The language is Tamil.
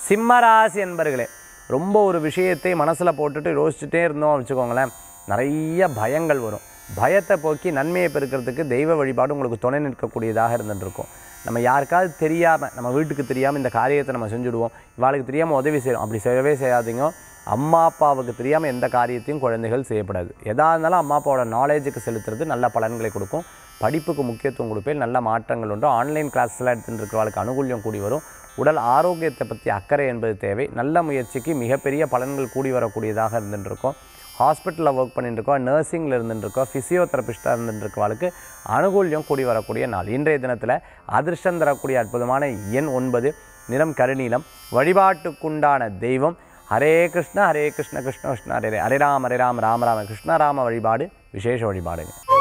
சிம்மராசி என்பர்களே ரொம்ப ஒரு விஷயத்தை மனசில் போட்டுட்டு யோசிச்சுட்டே இருந்தோம் வச்சுக்கோங்களேன் நிறைய பயங்கள் வரும் பயத்தை போக்கி நன்மையை பெருக்கிறதுக்கு தெய்வ வழிபாடு உங்களுக்கு துணை நிற்கக்கூடியதாக இருந்துட்டு இருக்கும் நம்ம யாருக்காவது தெரியாமல் நம்ம வீட்டுக்கு தெரியாமல் இந்த காரியத்தை நம்ம செஞ்சுடுவோம் இவாளுக்கு தெரியாமல் உதவி செய்யணும் அப்படி செய்யவே செய்யாதீங்க அம்மா அப்பாவுக்கு தெரியாமல் எந்த காரியத்தையும் குழந்தைகள் செய்யப்படாது எதா இருந்தாலும் அம்மா அப்பாவோட நாலேஜுக்கு செலுத்துறது நல்ல பலன்களை கொடுக்கும் படிப்புக்கு முக்கியத்துவம் கொடுப்பேன் நல்ல மாற்றங்கள் உண்டு ஆன்லைன் கிளாஸ்லாம் எடுத்துட்டு இருக்கிறவளுக்கு அனுகூல்யம் கூடி வரும் உடல் ஆரோக்கியத்தை பற்றி அக்கறை என்பது தேவை நல்ல முயற்சிக்கு மிகப்பெரிய பலன்கள் கூடி வரக்கூடியதாக இருந்துட்டு இருக்கும் ஹாஸ்பிட்டலில் ஒர்க் பண்ணிட்டு இருக்கோம் நர்சிங்கில் இருந்துட்டு இருக்கோம் ஃபிசியோதெரபிஸ்ட்டாக இருந்துட்டு இருக்கவளுக்கு அனுகூல்யம் கூடி வரக்கூடிய நாள் இன்றைய தினத்தில் அதிர்ஷ்டம் தரக்கூடிய அற்புதமான எண் ஒன்பது நிறம் கருநீலம் வழிபாட்டுக்குண்டான தெய்வம் ஹரே கிருஷ்ண ஹரே கிருஷ்ண கிருஷ்ண கிருஷ்ண ஹரே ஹரே ஹரே ராம் ஹரே ராம் ராம ராம கிருஷ்ண ராம வழிபாடு விசேஷ வழிபாடுங்க